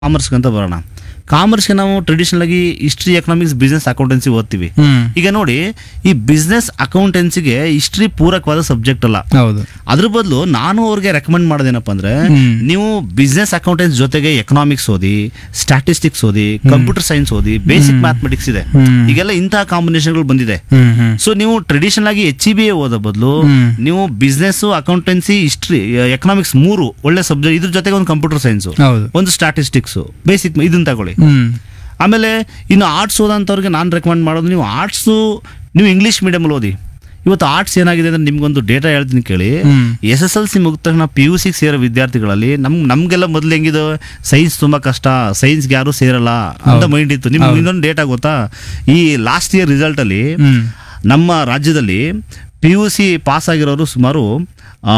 ಕಾಮರ್ಸ್ಗೆ ಅಂತ ಬರೋಣ ಕಾಮರ್ಸ್ಗೆ ನಾವು ಟ್ರೆಡಿಷನಲ್ ಆಗಿ ಹಿಸ್ಟ್ರಿ ಎಕನಾಮಿಕ್ಸ್ ಬಿಸ್ನೆಸ್ ಅಕೌಂಟೆನ್ಸಿ ಓದ್ತೀವಿ ಹ್ಮ್ ಈಗ ನೋಡಿ ಈ ಬಿಸ್ನೆಸ್ ಅಕೌಂಟೆನ್ಸಿಗೆ ಹಿಸ್ಟ್ರಿ ಪೂರಕವಾದ ಸಬ್ಜೆಕ್ಟ್ ಅಲ್ಲ ಹೌದು ಅದ್ರ ಬದಲು ನಾನು ಅವ್ರಿಗೆ ರೆಕಮೆಂಡ್ ಮಾಡೋದೇನಪ್ಪ ಅಂದ್ರೆ ಹ್ಮ್. ನೀವು ಬಿಸ್ನೆಸ್ ಅಕೌಂಟೆನ್ಸ್ ಜೊತೆಗೆ ಎಕನಾಮಿಕ್ಸ್ ಓದಿ ಸ್ಟ್ಯಾಟಿಸ್ಟಿಕ್ಸ್ ಓದಿ ಕಂಪ್ಯೂಟರ್ ಸೈನ್ಸ್ ಓದಿ ಬೇಸಿಕ್ ಮ್ಯಾಥಮೆಟಿಕ್ಸ್ ಇದೆ ಹ್ಮ್. ಈಗೆಲ್ಲ ಇಂತಹ ಕಾಂಬಿನೇಷನ್ಗಳು ಬಂದಿದೆ ಹ್ಮ್ ಹ್ಮ್ ಸೊ ನೀವು ಟ್ರೆಡಿಷನಲ್ ಆಗಿ ಎಚ್ ಇ ಬಿ ಎ ಓದೋ ಬದಲು ಹ್ಮ್. ನೀವು ಬಿಸ್ನೆಸ್ ಅಕೌಂಟೆನ್ಸಿ ಹಿಸ್ಟ್ರಿ ಎಕನಾಮಿಕ್ಸ್ ಮೂರು ಒಳ್ಳೆ ಸಬ್ಜೆಕ್ಟ್ ಇದ್ರ ಜೊತೆಗೆ ಒಂದು ಕಂಪ್ಯೂಟರ್ ಸೈನ್ಸ್ ಹೌದು ಒಂದು ಸ್ಟ್ಯಾಟಿಸ್ಟಿಕ್ಸ್ ಬೇಸಿಕ್ ಇದನ್ನ ತಗೊಳ್ಳಿ ಹ್ಮ್ ಆಮೇಲೆ ಇನ್ನು ಆರ್ಟ್ಸ್ ಓದಂಥವ್ರಿಗೆ ನಾನು ರೆಕಮೆಂಡ್ ಮಾಡೋದು ನೀವು ಆರ್ಟ್ಸು ನೀವು ಇಂಗ್ಲೀಷ್ ಮೀಡಿಯಮಲ್ಲಿ ಓದಿ ಇವತ್ತು ಆರ್ಟ್ಸ್ ಏನಾಗಿದೆ ಅಂದ್ರೆ ನಿಮ್ಗೊಂದು ಡೇಟಾ ಹೇಳ್ತೀನಿ ಕೇಳಿ ಹ್ಮ್. ಎಸ್ ಎಸ್ ಎಲ್ ಸಿ ಮುಗಿದ ತಕ್ಷಣ ಪಿ ಯು ಸಿಗೆ ಸೇರೋ ವಿದ್ಯಾರ್ಥಿಗಳಲ್ಲಿ ನಮ್ ನಮಗೆಲ್ಲ ಮೊದಲು ಹೆಂಗಿದೆ ಸೈನ್ಸ್ ತುಂಬ ಕಷ್ಟ ಸೈನ್ಸ್ಗೆ ಯಾರು ಸೇರಲ್ಲ ಅಂತ ಮೈಂಡ್ ಇತ್ತು ನಿಮ್ಗೆ ಇನ್ನೊಂದು ಡೇಟಾ ಗೊತ್ತಾ ಈ ಲಾಸ್ಟ್ ಇಯರ್ ರಿಸಲ್ಟಲ್ಲಿ ಹ್ಮ್ ನಮ್ಮ ರಾಜ್ಯದಲ್ಲಿ ಪಿ ಯು ಸಿ ಪಾಸ್ ಆಗಿರೋರು ಸುಮಾರು ಆ,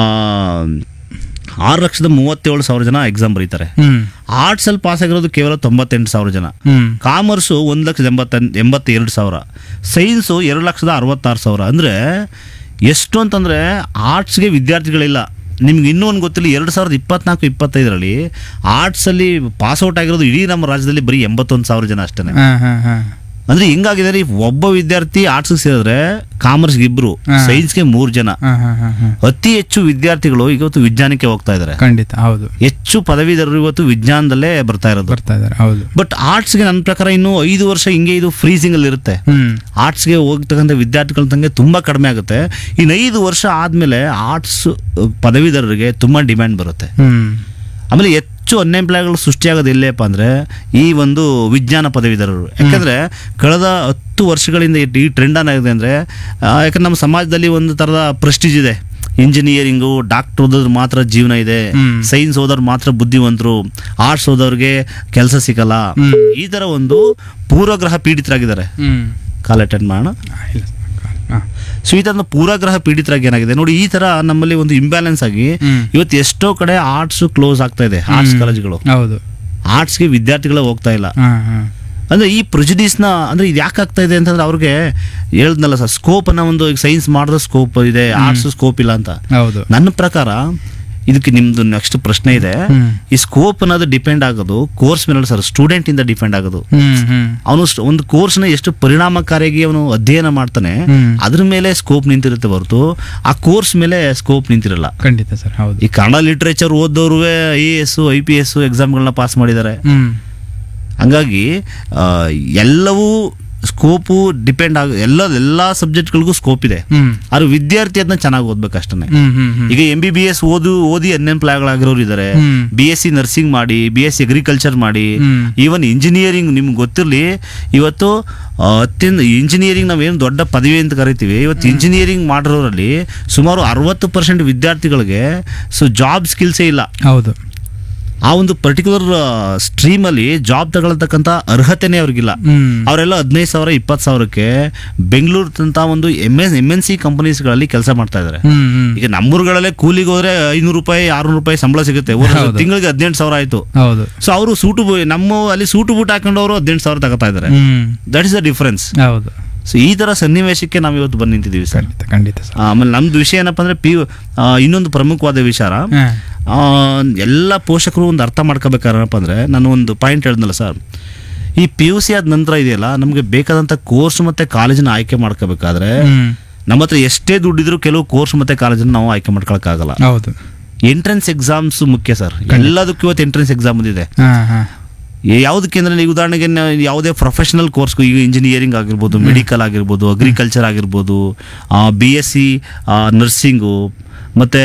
ಆರು ಲಕ್ಷದ ಮೂವತ್ತೇಳು ಸಾವಿರ ಜನ ಎಕ್ಸಾಮ್ ಬರೀತಾರೆ ಹ್ಮ್ ಆರ್ಟ್ಸಲ್ಲಿ ಪಾಸ್ ಆಗಿರೋದು ಕೇವಲ ತೊಂಬತ್ತೆಂಟು ಸಾವಿರ ಜನ ಹ್ಮ್ ಕಾಮರ್ಸು ಒಂದು ಲಕ್ಷದ ಎಂಬತ್ತ ಎಂಬತ್ತೆರಡು ಸಾವಿರ ಸೈನ್ಸು ಎರಡು ಲಕ್ಷದ ಅರವತ್ತಾರು ಸಾವಿರ ಅಂದರೆ ಎಷ್ಟು ಅಂತಂದರೆ ಆರ್ಟ್ಸ್ಗೆ ವಿದ್ಯಾರ್ಥಿಗಳಿಲ್ಲ ನಿಮ್ಗೆ ಇನ್ನೂ ಒಂದು ಗೊತ್ತಿಲ್ಲ ಎರಡು ಸಾವಿರದ ಇಪ್ಪತ್ನಾಲ್ಕು ಇಪ್ಪತ್ತೈದರಲ್ಲಿ ಆರ್ಟ್ಸಲ್ಲಿ ಪಾಸ್ಔಟ್ ಆಗಿರೋದು ಇಡೀ ನಮ್ಮ ರಾಜ್ಯದಲ್ಲಿ ಬರೀ ಎಂಬತ್ತೊಂದು ಸಾವಿರ ಜನ ಅಷ್ಟೇ ಹಾ ಹಾ ಹಾ ಅಂದ್ರೆ ಹಿಂಗಾಗಿದೆ ರೀ ಒಬ್ಬ ವಿದ್ಯಾರ್ಥಿ ಆರ್ಟ್ಸ್ಗೆ ಸೇರಿದ್ರೆ ಕಾಮರ್ಸ್ಗೆ ಇಬ್ರು ಹಾ. ಸೈನ್ಸ್ಗೆ ಮೂರು ಜನ ಹಾ ಹಾ ಹಾ ಹಾ ಅತಿ ಹೆಚ್ಚು ವಿದ್ಯಾರ್ಥಿಗಳು ಇವತ್ತು ವಿಜ್ಞಾನಕ್ಕೆ ಹೋಗ್ತಾ ಇದ್ದಾರೆ ಖಂಡಿತ ಹೌದು ಹೆಚ್ಚು ಪದವೀಧರರು ಇವತ್ತು ವಿಜ್ಞಾನದಲ್ಲೇ ಬರ್ತಾ ಇರೋದು ಬರ್ತಾ ಇದಾರೆ ಹೌದು ಬಟ್ ಆರ್ಟ್ಸ್ಗೆ ನನ್ನ ಪ್ರಕಾರ ಇನ್ನೂ ಐದು ವರ್ಷ ಹಿಂಗೆ ಇದು ಫ್ರೀಸಿಂಗ್ ಅಲ್ಲಿ ಇರುತ್ತೆ ಹ್ಮ್ ಆರ್ಟ್ಸ್ಗೆ ಹೋಗ್ತಕ್ಕಂಥ ವಿದ್ಯಾರ್ಥಿಗಳ ತಂಗೆ ತುಂಬ ಕಡಿಮೆ ಆಗುತ್ತೆ ಇನ್ನು ಐದು ವರ್ಷ ಆದಮೇಲೆ ಆರ್ಟ್ಸ್ ಪದವೀಧರರಿಗೆ ತುಂಬ ಡಿಮ್ಯಾಂಡ್ ಬರುತ್ತೆ ಹ್ಮ್ ಆಮೇಲೆ ಹೆಚ್ಚು ಅನ್ಎಂಪ್ಲಾಯ್ಗಳು ಸೃಷ್ಟಿಯಾಗೋದು ಎಲ್ಲೇಪ್ಪ ಅಂದರೆ ಈ ಒಂದು ವಿಜ್ಞಾನ ಪದವೀಧರರು ಯಾಕಂದರೆ ಕಳೆದ ಹತ್ತು ವರ್ಷಗಳಿಂದ ಈ- ಈ ಟ್ರೆಂಡ್ ಏನಾಗಿದೆ ಅಂದರೆ ಯಾಕಂದ್ರೆ ನಮ್ಮ ಸಮಾಜದಲ್ಲಿ ಒಂದು ಥರದ ಪ್ರೆಸ್ಟೀಜ್ ಇದೆ ಇಂಜಿನಿಯರಿಂಗು ಡಾಕ್ಟರ್ ಓದೋದ್ರ ಮಾತ್ರ ಜೀವನ ಇದೆ ಹ್ಮ್. ಸೈನ್ಸ್ ಓದೋರು ಮಾತ್ರ ಬುದ್ಧಿವಂತರು ಆರ್ಟ್ಸ್ ಓದೋರಿಗೆ ಕೆಲಸ ಸಿಗಲ್ಲ ಹ್ಮ್. ಈ ಥರ ಒಂದು ಪೂರ್ವಗ್ರಹ ಪೀಡಿತರಾಗಿದ್ದಾರೆ ಹ್ಮ್ ಕಾಲ್ ಅಟೆಂಡ್ ಮಾಡೋಣ ಆ, ಇಲ್ಲ ಹಾ ಸೊ ಈ ಥರದ ಪೂರ್ವಗ್ರಹ ಪೀಡಿತರಾಗಿ ಏನಾಗಿದೆ ನೋಡಿ ಈ ಥರ ನಮ್ಮಲ್ಲಿ ಒಂದು ಇಂಬ್ಯಾಲೆನ್ಸ್ ಆಗಿ ಹ್ಮ್. ಇವತ್ತು ಎಷ್ಟೋ ಕಡೆ ಆರ್ಟ್ಸ್ ಕ್ಲೋಸ್ ಆಗ್ತಾ ಇದೆ ಆರ್ಟ್ಸ್ ಕಾಲೇಜ್ಗಳು ಹೌದು ಆರ್ಟ್ಸ್ಗೆ ವಿದ್ಯಾರ್ಥಿಗಳೇ ಹೋಗ್ತಾ ಇಲ್ಲ ಹಾ ಹಾ ಅಂದ್ರೆ ಈ ಪ್ರೆಜುಡೀಸ್ನ ಅಂದ್ರೆ ಇದು ಯಾಕೆ ಆಗ್ತಾ ಇದೆ ಅಂತಂದ್ರೆ ಅವ್ರಿಗೆ ಹೇಳ್ದ್ನಲ್ಲ ಸರ್ ಸ್ಕೋಪ್ ಅನ್ನೋ ಒಂದು ಈಗ ಸೈನ್ಸ್ ಮಾಡಿದ್ರೆ ಸ್ಕೋಪ್ ಇದೆ ಆರ್ಟ್ಸ್ ಸ್ಕೋಪ್ ಇಲ್ಲ ಅಂತ ಹೌದು ನನ್ನ ಪ್ರಕಾರ ಇದಕ್ಕೆ ನಿಮ್ದು ನೆಕ್ಸ್ಟ್ ಪ್ರಶ್ನೆ ಇದೆ ಹ್ಮ್. ಈ ಸ್ಕೋಪ್ ಅನ್ನೋದು ಡಿಪೆಂಡ್ ಆಗೋದು ಕೋರ್ಸ್ ಮೇಲೆ ಸರ್ ಸ್ಟೂಡೆಂಟ್ ಇಂದ ಡಿಪೆಂಡ್ ಆಗೋದು ಹ್ಮ್ ಹ್ಮ್ ಅವನು ಒಂದು ಕೋರ್ಸ್ನ ಎಷ್ಟು ಪರಿಣಾಮಕಾರಿಯಾಗಿ ಅವನು ಅಧ್ಯಯನ ಮಾಡ್ತಾನೆ ಹ್ಮ್. ಅದ್ರ ಮೇಲೆ ಸ್ಕೋಪ್ ನಿಂತಿರುತ್ತೆ ಹೊರತು ಆ ಕೋರ್ಸ್ ಮೇಲೆ ಸ್ಕೋಪ್ ನಿಂತಿರಲ್ಲ ಖಂಡಿತ ಸರ್ ಹೌದು ಈ ಕನ್ನಡ ಲಿಟ್ರೇಚರ್ ಓದೋರು I A S I P S ಎಕ್ಸಾಮ್ಗಳನ್ನ ಪಾಸ್ ಮಾಡಿದ್ದಾರೆ ಹ್ಮ್ ಹಂಗಾಗಿ ಆ, ಎಲ್ಲವೂ ಸ್ಕೋಪು ಡಿಪೆಂಡ್ ಆಗ ಎಲ್ಲ ಎಲ್ಲ ಸಬ್ಜೆಕ್ಟ್ಗಳಿಗೂ ಸ್ಕೋಪ್ ಇದೆ ಹ್ಮ್ ಆದ್ರೆ ವಿದ್ಯಾರ್ಥಿ ಅದನ್ನ ಚೆನ್ನಾಗಿ ಓದ್ಬೇಕಷ್ಟೇ ಹ್ಮ್ ಹ್ಮ್ ಹ್ಮ್ ಈಗ ಎಂ ಬಿ ಬಿ ಎಸ್ ಓದು ಓದಿ ಅನ್ಎಂಪ್ಲಾಯ್ಗಳಾಗಿರೋರು ಇದ್ದಾರೆ ಹ್ಮ್. ಬಿ ಎಸ್ ಸಿ ನರ್ಸಿಂಗ್ ಮಾಡಿ ಬಿ ಎಸ್ ಸಿ ಅಗ್ರಿಕಲ್ಚರ್ ಮಾಡಿ ಹ್ಮ್. ಈವನ್ ಇಂಜಿನಿಯರಿಂಗ್ ನಿಮ್ಗೆ ಗೊತ್ತಿರಲಿ ಇವತ್ತು ಆ, ಅತ್ಯಂತ ಇಂಜಿನಿಯರಿಂಗ್ ನಾವೇನು ದೊಡ್ಡ ಪದವಿ ಅಂತ ಕರಿತೀವಿ ಇವತ್ತು ಇಂಜಿನಿಯರಿಂಗ್ ಮಾಡಿರೋರಲ್ಲಿ ಸುಮಾರು ಅರವತ್ತು ಪರ್ಸೆಂಟ್ ವಿದ್ಯಾರ್ಥಿಗಳಿಗೆ ಸೊ ಜಾಬ್ ಸ್ಕಿಲ್ಸೇ ಇಲ್ಲ ಹೌದು ಆ ಒಂದು ಪರ್ಟಿಕ್ಯುಲರ್ ಸ್ಟ್ರೀಮಲ್ಲಿ ಜಾಬ್ ತಗೊಳ್ತಕ್ಕಂಥ ಅರ್ಹತೆನೇ ಅವ್ರಿಗಿಲ್ಲ ಹ್ಮ್ ಅವರೆಲ್ಲ ಹದಿನೈದು ಸಾವಿರ ಇಪ್ಪತ್ತು ಸಾವಿರಕ್ಕೆ ಬೆಂಗಳೂರಂತ ಒಂದು M S M N C ಕಂಪನೀಸ್ಗಳಲ್ಲಿ ಕೆಲಸ ಮಾಡ್ತಾ ಇದ್ದಾರೆ ಹ್ಮ್ ಹ್ಮ್ ಈಗ ನಮ್ಮೂರುಗಳಲ್ಲೇ ಕೂಲಿಗೆ ಹೋದ್ರೆ ಐನೂರು ರೂಪಾಯಿ ಆರ್ನೂರು ರೂಪಾಯಿ ಸಂಬಳ ಸಿಗುತ್ತೆ ಹೌದು. ತಿಂಗಳಿಗೆ ಹದಿನೆಂಟು ಸಾವಿರ ಆಯ್ತು ಹೌದು ಸೊ ಅವರು ಸೂಟು ಬು- ನಮ್ಮ ಅಲ್ಲಿ ಸೂಟು ಬೂಟ್ ಹಾಕೊಂಡವರು ಹದಿನೆಂಟು ಸಾವಿರ ತಗೋತಾ ಇದ್ದಾರೆ ಹ್ಮ್ ದಟ್ ಇಸ್ ದ ಡಿಫರೆನ್ಸ್ ಹೌದು ಸೊ ಈ ತರ ಸನ್ನಿವೇಶಕ್ಕೆ ನಾವು ಇವತ್ತು ಬಂದು ನಿಂತಿದ್ದೀವಿ ಸರ್ ಖಂಡಿತ ಖಂಡಿತ ಸರ್ ಆಮೇಲೆ ನಮ್ದು ವಿಷಯ ಏನಪ್ಪ ಅಂದ್ರೆ ಪಿ ಇನ್ನೊಂದು ಪ್ರಮುಖವಾದ ವಿಚಾರ ಹಾ ಆ, ಎಲ್ಲ ಪೋಷಕರು ಒಂದು ಅರ್ಥ ಮಾಡ್ಕೋಬೇಕಾರಪ್ಪ ಅಂದರೆ ನಾನು ಒಂದು ಪಾಯಿಂಟ್ ಹೇಳಿದ್ನಲ್ಲ ಸರ್ ಈ ಪಿ ಯು ಸಿ ಆದ ನಂತರ ಇದೆಯಲ್ಲ ನಮಗೆ ಬೇಕಾದಂಥ ಕೋರ್ಸ್ ಮತ್ತು ಕಾಲೇಜನ್ನ ಆಯ್ಕೆ ಮಾಡ್ಕೋಬೇಕಾದ್ರೆ ಹ್ಮ್ ನಮ್ಮ ಹತ್ರ ಎಷ್ಟೇ ದುಡ್ಡಿದ್ರು ಕೆಲವು ಕೋರ್ಸ್ ಮತ್ತು ಕಾಲೇಜನ್ನು ನಾವು ಆಯ್ಕೆ ಮಾಡ್ಕೊಳಕ್ಕಾಗಲ್ಲ ಹೌದು ಎಂಟ್ರೆನ್ಸ್ ಎಕ್ಸಾಮ್ಸ್ ಮುಖ್ಯ ಸರ್ ಎಲ್ಲದಕ್ಕೂ ಇವತ್ತು ಎಂಟ್ರೆನ್ಸ್ ಎಕ್ಸಾಮ್ ಬಂದಿದೆ ಹಾ ಹಾ ಯಾವುದಕ್ಕೆ ಅಂದರೆ ಈಗ ಉದಾಹರಣೆಗೆ ನಾವು ಯಾವುದೇ ಪ್ರೊಫೆಷನಲ್ ಕೋರ್ಸ್ ಈಗ ಇಂಜಿನಿಯರಿಂಗ್ ಆಗಿರ್ಬೋದು ಮೆಡಿಕಲ್ ಆಗಿರ್ಬೋದು ಅಗ್ರಿಕಲ್ಚರ್ ಆಗಿರ್ಬೋದು ಬಿ ಎಸ್ ಸಿ ನರ್ಸಿಂಗು ಮತ್ತು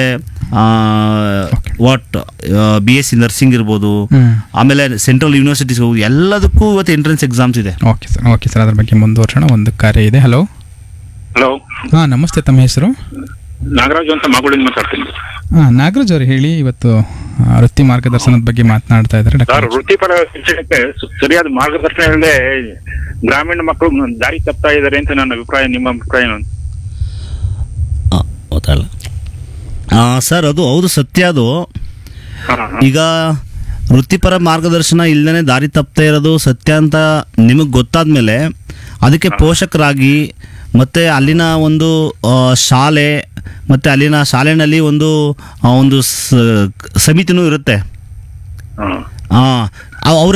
what B S C nursing ಇರ್ಬೋದು ಹ್ಮ್ ಆಮೇಲೆ ಸೆಂಟ್ರಲ್ ಯೂನಿವರ್ಸಿಟೀಸ್ ಹೋಗಿ ಎಲ್ಲದಕ್ಕೂ ಇವತ್ತು ಎಂಟ್ರೆನ್ಸ್ ಎಕ್ಸಾಮ್ಸ್ ಇದೆ ಓಕೆ ಸರ್ ಓಕೆ ಸರ್ ಅದ್ರ ಬಗ್ಗೆ ಮುಂದುವರ್ಸೋಣ ಒಂದು ಕಾರ್ಯ ಇದೆ ಹಲೋ ಹಲೋ ಹಾಂ ನಮಸ್ತೆ ತಮ್ಮ ಹೆಸರು ನಾಗರಾಜು ಅಂತ ಮಗಳಿಂದ ಮಾತಾಡ್ತೀನಿ ಹಾಂ ನಾಗರಾಜ್ ಅವರು ಹೇಳಿ ಇವತ್ತು ಆ, ವೃತ್ತಿ ಮಾರ್ಗದರ್ಶನದ ಬಗ್ಗೆ ಮಾತನಾಡ್ತಾ ಇದ್ದಾರೆ ಸರ್ ಡಾಕ್ಟರ್ ವೃತ್ತಿಪರ ಶಿಕ್ಷಣಕ್ಕೆ ಸು- ಸರಿಯಾದ ಮಾರ್ಗದರ್ಶನ ಇಲ್ಲದೆ ಗ್ರಾಮೀಣ ಮಕ್ಕಳು ದಾರಿ ತಪ್ತಾ ಇದ್ದಾರೆ ಅಂತ ನನ್ನ ಅಭಿಪ್ರಾಯ ನಿಮ್ಮ ಅಭಿಪ್ರಾಯ ಏನು? ಗೊತ್ತಲ್ಲ ಸರ್ ಅದು ಹೌದು ಸತ್ಯ ಅದು ಹಾ, ಹಾ. ಈಗ ವೃತ್ತಿಪರ ಮಾರ್ಗದರ್ಶನ ಇಲ್ಲದೇ ದಾರಿ ತಪ್ತಾ ಇರೋದು ಸತ್ಯ ಅಂತ ನಿಮಗೆ ಗೊತ್ತಾದ್ಮೇಲೆ ಅದಕ್ಕೆ ಪೋಷಕರಾಗಿ ಮತ್ತು ಅಲ್ಲಿನ ಒಂದು ಆ, ಶಾಲೆ ಮತ್ತು ಅಲ್ಲಿನ ಶಾಲೆನಲ್ಲಿ ಒಂದು ಆ, ಒಂದು ಸ- ಸಮಿತಿನೂ ಇರುತ್ತೆ ಹಾ. ಆ, ಅವ್ರ